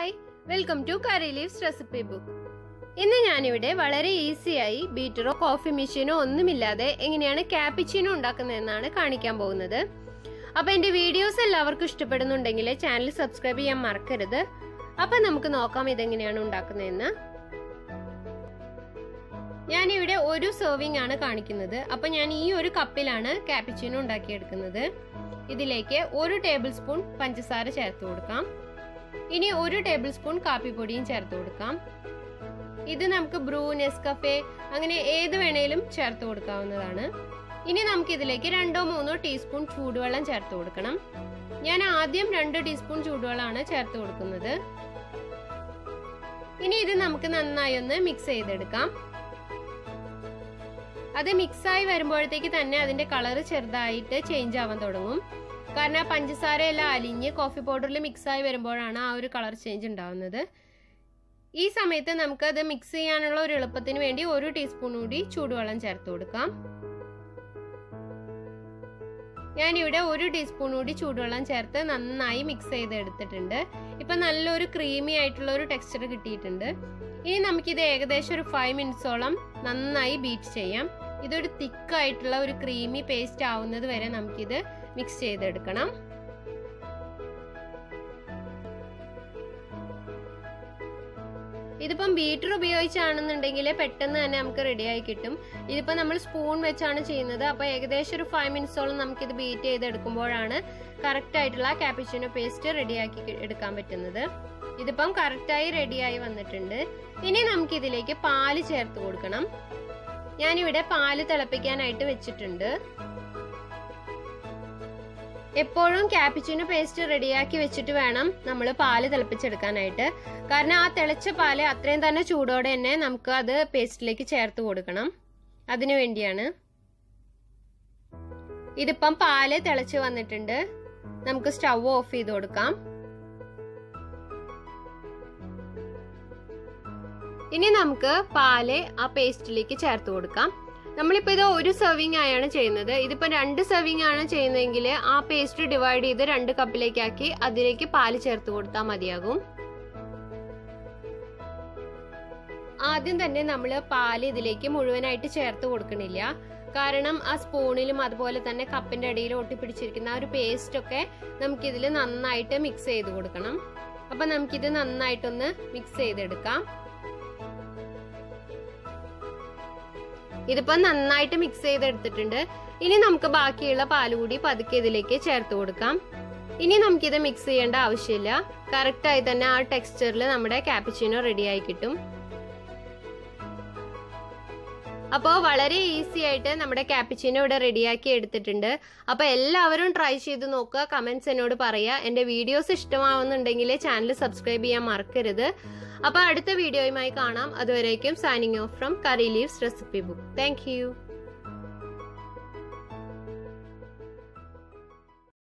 hi welcome to curry leaves recipe book ഇന്ന് ഞാനിവിടെ വളരെ ഈസിയായി ബീറ്ററോ കോഫി മെഷീനോ ഒന്നുമില്ലാതെ എങ്ങനെയാണ് ക്യാപ്പിച്ചിനോ ഉണ്ടാക്കുന്നതെന്നാണ് കാണിക്കാൻ പോകുന്നത് അപ്പൊ എന്റെ വീഡിയോസ് എല്ലാവർക്കും ഇഷ്ടപ്പെടുന്നുണ്ടെങ്കിൽ ചാനൽ സബ്സ്ക്രൈബ് ചെയ്യാൻ മറക്കരുത് അപ്പൊ നമുക്ക് നോക്കാം ഇതെങ്ങനെയാണ് ഉണ്ടാക്കുന്നതെന്ന് ഞാനിവിടെ ഒരു സെർവിങ് ആണ് കാണിക്കുന്നത് അപ്പൊ ഞാൻ ഈ ഒരു കപ്പിലാണ് ക്യാപ്പിച്ചിനോ ഉണ്ടാക്കിയെടുക്കുന്നത് ഇതിലേക്ക് ഒരു ടേബിൾ സ്പൂൺ പഞ്ചസാര ചേർത്ത് കൊടുക്കാം ഇനി ഒരു ടേബിൾ സ്പൂൺ കാപ്പിപ്പൊടിയും ചേർത്ത് കൊടുക്കാം ഇത് നമുക്ക് ബ്രൂ നെസ്കഫെ അങ്ങനെ ഏത് വേണേലും ചേർത്ത് കൊടുക്കാവുന്നതാണ് ഇനി നമുക്ക് ഇതിലേക്ക് രണ്ടോ മൂന്നോ ടീസ്പൂൺ ചൂടുവെള്ളം ചേർത്ത് കൊടുക്കണം ഞാൻ ആദ്യം രണ്ട് ടീസ്പൂൺ ചൂടുവെള്ളമാണ് ചേർത്ത് കൊടുക്കുന്നത് ഇനി ഇത് നമുക്ക് നന്നായി ഒന്ന് മിക്സ് ചെയ്തെടുക്കാം അത് മിക്സായി വരുമ്പോഴത്തേക്ക് തന്നെ അതിന്റെ കളർ ചെറുതായിട്ട് ചേഞ്ച് ആവാൻ തുടങ്ങും കാരണം ആ പഞ്ചസാരയെല്ലാം അലിഞ്ഞ് കോഫി പൗഡറിൽ മിക്സായി വരുമ്പോഴാണ് ആ ഒരു കളർ ചേഞ്ച് ഉണ്ടാവുന്നത് ഈ സമയത്ത് നമുക്ക് അത് മിക്സ് ചെയ്യാനുള്ള ഒരു എളുപ്പത്തിന് വേണ്ടി ഒരു ടീസ്പൂൺ കൂടി ചൂടുവെള്ളം ചേർത്ത് കൊടുക്കാം ഞാനിവിടെ ഒരു ടീസ്പൂൺ കൂടി ചൂടുവെള്ളം ചേർത്ത് നന്നായി മിക്സ് ചെയ്ത് എടുത്തിട്ടുണ്ട് ഇപ്പൊ നല്ലൊരു ക്രീമി ആയിട്ടുള്ള ഒരു ടെക്സ്ചർ കിട്ടിയിട്ടുണ്ട് ഇനി നമുക്കിത് ഏകദേശം ഒരു ഫൈവ് മിനിറ്റ്സോളം നന്നായി ബീറ്റ് ചെയ്യാം ഇതൊരു തിക്കായിട്ടുള്ള ഒരു ക്രീമി പേസ്റ്റ് ആവുന്നത് വരെ നമുക്കിത് മിക്സ് ചെയ്തെടുക്കണം ഇതിപ്പം ബീറ്റർ ഉപയോഗിച്ചാണെന്നുണ്ടെങ്കിൽ പെട്ടെന്ന് തന്നെ നമുക്ക് റെഡിയായി കിട്ടും ഇതിപ്പോൾ നമ്മൾ സ്പൂൺ വെച്ചാണ് ചെയ്യുന്നത് അപ്പോൾ ഏകദേശം ഒരു ഫൈവ് മിനിറ്റ്സോളം നമുക്കിത് ബീറ്റ് ചെയ്തെടുക്കുമ്പോഴാണ് കറക്റ്റ് ആയിട്ടുള്ള കാപ്പിച്ചിനോ പേസ്റ്റ് റെഡിയാക്കി എടുക്കാൻ പറ്റുന്നത് ഇതിപ്പം കറക്റ്റായി റെഡിയായി വന്നിട്ടുണ്ട് ഇനി നമുക്ക് ഇതിലേക്ക് പാല് ചേർത്ത് കൊടുക്കണം ഞാനിവിടെ പാല് തിളപ്പിക്കാനായിട്ട് വെച്ചിട്ടുണ്ട് എപ്പോഴും ക്യാപ്പിച്ചിനോ പേസ്റ്റ് റെഡിയാക്കി വെച്ചിട്ട് വേണം നമ്മൾ പാല് തിളപ്പിച്ചെടുക്കാനായിട്ട് കാരണം ആ തിളച്ച പാല് അത്രയും തന്നെ ചൂടോടെ തന്നെ നമുക്ക് അത് പേസ്റ്റിലേക്ക് ചേർത്ത് കൊടുക്കണം അതിനു വേണ്ടിയാണ് ഇതിപ്പം പാല് തിളച്ച് വന്നിട്ടുണ്ട് നമുക്ക് സ്റ്റൗ ഓഫ് ചെയ്ത് കൊടുക്കാം ഇനി നമുക്ക് പാല് ആ പേസ്റ്റിലേക്ക് ചേർത്ത് കൊടുക്കാം നമ്മളിപ്പോൾ ഇത് ഒരു സെർവിങ് ആയാണ് ചെയ്യുന്നത് ഇതിപ്പോൾ രണ്ട് സെർവിങ് ആണ് ചെയ്യുന്നതെങ്കിൽ ആ പേസ്റ്റ് ഡിവൈഡ് ചെയ്ത് രണ്ട് കപ്പിലേക്കാക്കി അതിലേക്ക് പാല് ചേർത്ത് കൊടുത്താൽ മതിയാകും ആദ്യം തന്നെ നമ്മൾ പാല് ഇതിലേക്ക് മുഴുവനായിട്ട് ചേർത്ത് കൊടുക്കണില്ല കാരണം ആ സ്പൂണിലും അതുപോലെ തന്നെ കപ്പിന്റെ അടിയിൽ ഒട്ടിപ്പിടിച്ചിരിക്കുന്ന ആ ഒരു പേസ്റ്റ് ഒക്കെ നമുക്കിതിൽ നന്നായിട്ട് മിക്സ് ചെയ്ത് കൊടുക്കണം അപ്പൊ നമുക്കിത് നന്നായിട്ടൊന്ന് മിക്സ് ചെയ്തെടുക്കാം ഇതിപ്പോ നന്നായിട്ട് മിക്സ് ചെയ്തെടുത്തിട്ടുണ്ട് ഇനി നമുക്ക് ബാക്കിയുള്ള പാല് കൂടി പതുക്കെ ഇതിലേക്ക് ചേർത്ത് കൊടുക്കാം ഇനി നമുക്കിത് മിക്സ് ചെയ്യേണ്ട ആവശ്യമില്ല കറക്റ്റ് ആയി തന്നെ ആ ടെക്സ്ചറിൽ നമ്മുടെ ക്യാപ്പിച്ചിനോ റെഡി ആയി കിട്ടും അപ്പോൾ വളരെ ഈസി ആയിട്ട് നമ്മുടെ ക്യാപ്പിച്ചിനോ ഇവിടെ റെഡിയാക്കി എടുത്തിട്ടുണ്ട് അപ്പോൾ എല്ലാവരും ട്രൈ ചെയ്ത് നോക്കുക കമൻസ് എന്നോട് പറയുക എൻ്റെ വീഡിയോസ് ഇഷ്ടമാവുന്നുണ്ടെങ്കിൽ ചാനൽ സബ്സ്ക്രൈബ് ചെയ്യാൻ മറക്കരുത് അപ്പോൾ അടുത്ത വീഡിയോയുമായി കാണാം അതുവരേക്കും signing off from curry leaves recipe book thank